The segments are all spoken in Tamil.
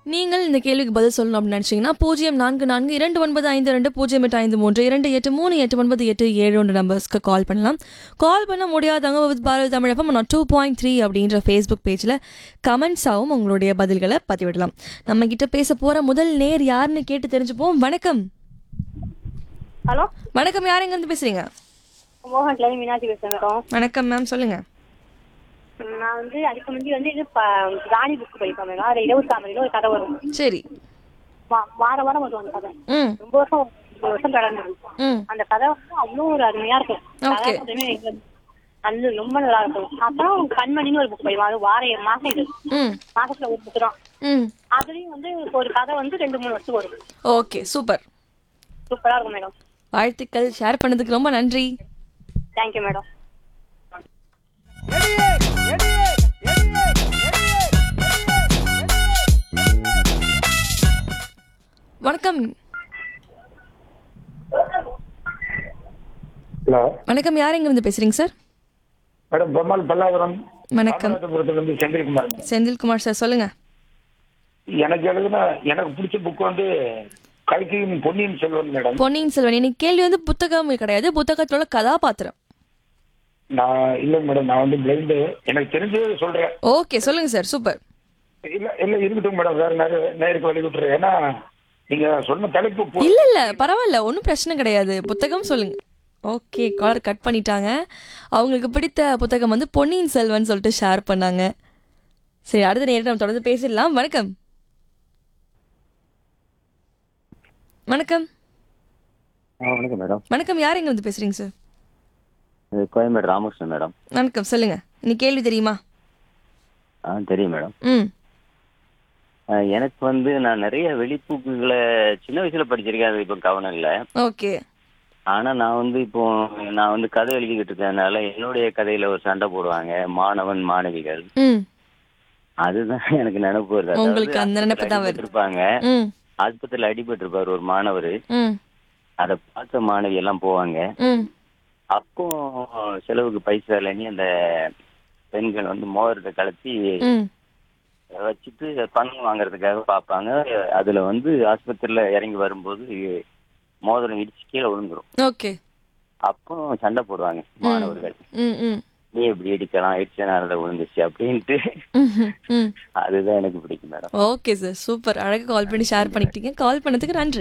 நீங்கள் இந்த கேள்விக்கு பதில் சொல்லணும் அப்படின்னு நினைச்சீங்கன்னா பூஜ்ஜியம் நான்கு நான்கு இரண்டு ஒன்பது ஐந்து ரெண்டு பூஜ்ஜியம் எட்டு ஐந்து மூன்று இரண்டு எட்டு மூணு எட்டு ஒன்பது எட்டு ஏழு ஒன்று நம்பர்ஸ்க்கு கால் பண்ணலாம் கால் பண்ண முடியாதவங்க வித் பாரத் தமிழகம் நான் டூ பாயிண்ட் த்ரீ அப்படின்ற ஃபேஸ்புக் பேஜில் கமெண்ட்ஸாகவும் உங்களுடைய பதில்களை பதிவிடலாம் நம்ம கிட்ட பேச போகிற முதல் நேர் யாருன்னு கேட்டு தெரிஞ்சுப்போம் வணக்கம் ஹலோ வணக்கம் யார் எங்கேருந்து பேசுறீங்க மோகன்ல மீனாட்சி பேசுறேன் மேடம் வணக்கம் மேம் சொல்லுங்க நான் வந்து அதுக்கு முந்தி வந்து இது ப- ராணி புக் படிப்பேன் மேடம் அதில் இரவு தாமரையில் ஒரு கதை வரும் சரி வா- வார வாரம் வரும் அந்த கதை ம் ரொம்ப வருஷம் ஒரு வருஷம் கடந்தது ம் அந்த கதை வந்து அவ்வளோ ஒரு அருமையா இருக்கும் Okay. கதாபாத்திரமே எனக்கு நல்ல ரொம்ப நல்லா இருக்கும் அப்புறம் கண்மணின்னு ஒரு புக் படிப்போம் அது வார மாசம் இது ம் மாசத்துல ஒரு புக் தான் ம் அதுலயும் வந்து ஒரு கதை வந்து ரெண்டு மூணு வருஷம் வரும் ஓகே சூப்பர் சூப்பரா இருக்கும் மேடம் வாழ்த்துக்கள் ஷேர் பண்ணதுக்கு ரொம்ப நன்றி தேங்க்யூ மேடம் வணக்கம் ஹலோ வணக்கம் யார் எங்க இருந்து பேசுறீங்க சார் மேடம் பெருமாள் பல்லாவரம் வணக்கம் இருந்து செந்தில்குமார் செந்தில்குமார் சார் சொல்லுங்க எனக்கு எழுதுன எனக்கு பிடிச்ச புக் வந்து கல்கியின் பொன்னியின் செல்வன் மேடம் பொன்னியின் செல்வன் இன்னைக்கு கேள்வி வந்து புத்தகம் கிடையாது புத்தகத்தோட கதாபாத்திரம் நான் இல்ல மேடம் நான் வந்து பிளைண்டு எனக்கு தெரிஞ்சது சொல்றேன் ஓகே சொல்லுங்க சார் சூப்பர் இல்ல இல்ல இருக்கட்டும் மேடம் வேற நேரம் நேருக்கு வழி விட்டுறேன் ஏன்னா நீங்க சொன்ன தலைப்பு பு- இல்ல இல்ல பரவாயில்ல ஒன்றும் பிரச்சனை கிடையாது புத்தகம் சொல்லுங்க ஓகே காலர் கட் பண்ணிட்டாங்க அவங்களுக்கு பிடித்த புத்தகம் வந்து பொன்னியின் செல்வன் சொல்லிட்டு ஷேர் பண்ணாங்க சரி அடுத்த நேரம் நம்ம தொடர்ந்து பேசிடலாம் வணக்கம் வணக்கம் ஆ வணக்கம் மேடம் வணக்கம் யார் எங்க வந்து பேசுறீங்க சார் இது கோயம்பேடு ராமகிருஷ்ணன் மேடம் வணக்கம் சொல்லுங்க இன்னைக்கு கேள்வி தெரியுமா ஆ தெரியும் மேடம் ம் ஆ, எனக்கு வந்து நான் நிறைய வெளிப்புக்குகளை சின்ன வயசுல படிச்சிருக்கேன் அது இப்போ கவனம் இல்லை ஓகே ஆனா நான் வந்து இப்போ நான் வந்து கதை எழுதிக்கிட்டு இருக்கறதுனால என்னுடைய கதையில ஒரு சண்டை போடுவாங்க மாணவன் மாணவிகள் ம் அதுதான் எனக்கு நினைப்பு வருது அதாவது உங்களுக்கு அந்த நினைப்பு தான் வருது. இருப்பாங்க ம் ஆஸ்பத்திரியில் அடிபட்டு இருப்பாரு ஒரு மாணவர் ம் அதை பார்த்த மாணவி எல்லாம் போவாங்க ம் அப்போ செலவுக்கு பைசா இல்லைன்னு அந்த பெண்கள் வந்து மோதிரத்தை கலத்தி ம் வச்சுட்டு பணம் வாங்குறதுக்காக பார்ப்பாங்க அதுல வந்து ஆஸ்பத்திரியில இறங்கி வரும்போது மோதிரம் இடிச்சு கீழே விழுந்துரும் ஓகே அப்போ சண்டை போடுவாங்க மாணவர்கள் ம் ம் நீ எப்படி இடிக்கலாம் இடிச்சனால விழுந்துச்சு அப்படின்ட்டு ம் ம் அதுதான் எனக்கு பிடிக்கும் மேடம் ஓகே சார் சூப்பர் அழகாக கால் பண்ணி ஷேர் பண்ணிக்கிட்டீங்க கால் பண்ணதுக்கு நன்றி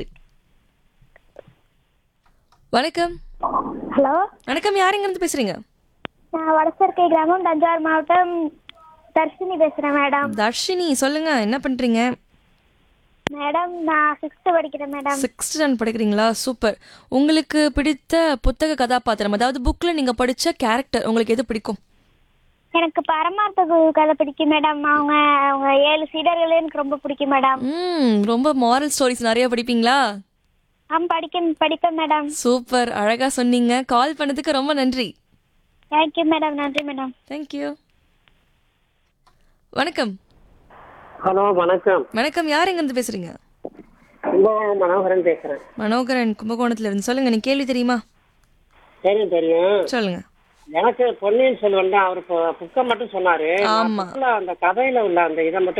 வணக்கம் ஹலோ வணக்கம் யார் எங்க இருந்து பேசுறீங்க நான் வடசர்க்கை கிராமம் தஞ்சாவூர் மாவட்டம் தர்ஷினி பேசுகிறேன் மேடம் தர்ஷினி சொல்லுங்க என்ன பண்றீங்க மேடம் நான் சிக்ஸ்த்து படிக்கிறேன் மேடம் சிக்ஸ்த் ஸ்டாண்டர்ட் படிக்கிறீங்களா சூப்பர் உங்களுக்கு பிடித்த புத்தக கதாபாத்திரம் அதாவது புக்ல நீங்க படிச்ச கேரக்டர் உங்களுக்கு எது பிடிக்கும் எனக்கு பரமார்த்த குரு கதை பிடிக்கும் மேடம் அவங்க அவங்க ஏழு சீடர்கள் எனக்கு ரொம்ப பிடிக்கும் மேடம் ம் ரொம்ப மாரல் ஸ்டோரிஸ் நிறைய படிப்பீங்களா ஆ படிக்க படிப்பேன் மேடம் சூப்பர் அழகா சொன்னீங்க கால் பண்ணதுக்கு ரொம்ப நன்றி தேங்க்யூ மேடம் நன்றி மேடம் தேங்க்யூ வணக்கம் ஹலோ வணக்கம் வணக்கம் யார் எங்க இருந்து பேசுறீங்க கும்பகோணம் மனோகரன் பேசுறேன் மனோகரன் கும்பகோணத்துல இருந்து சொல்லுங்க நீ கேள்வி தெரியுமா தெரியும் தெரியும் சொல்லுங்க எனக்கு பொன்னியின் செல்வன் தான் அவர் புக்கை மட்டும் சொன்னாரு நான் ஆமா. bookல அந்த கதையில உள்ள அந்த இதை மட்டும்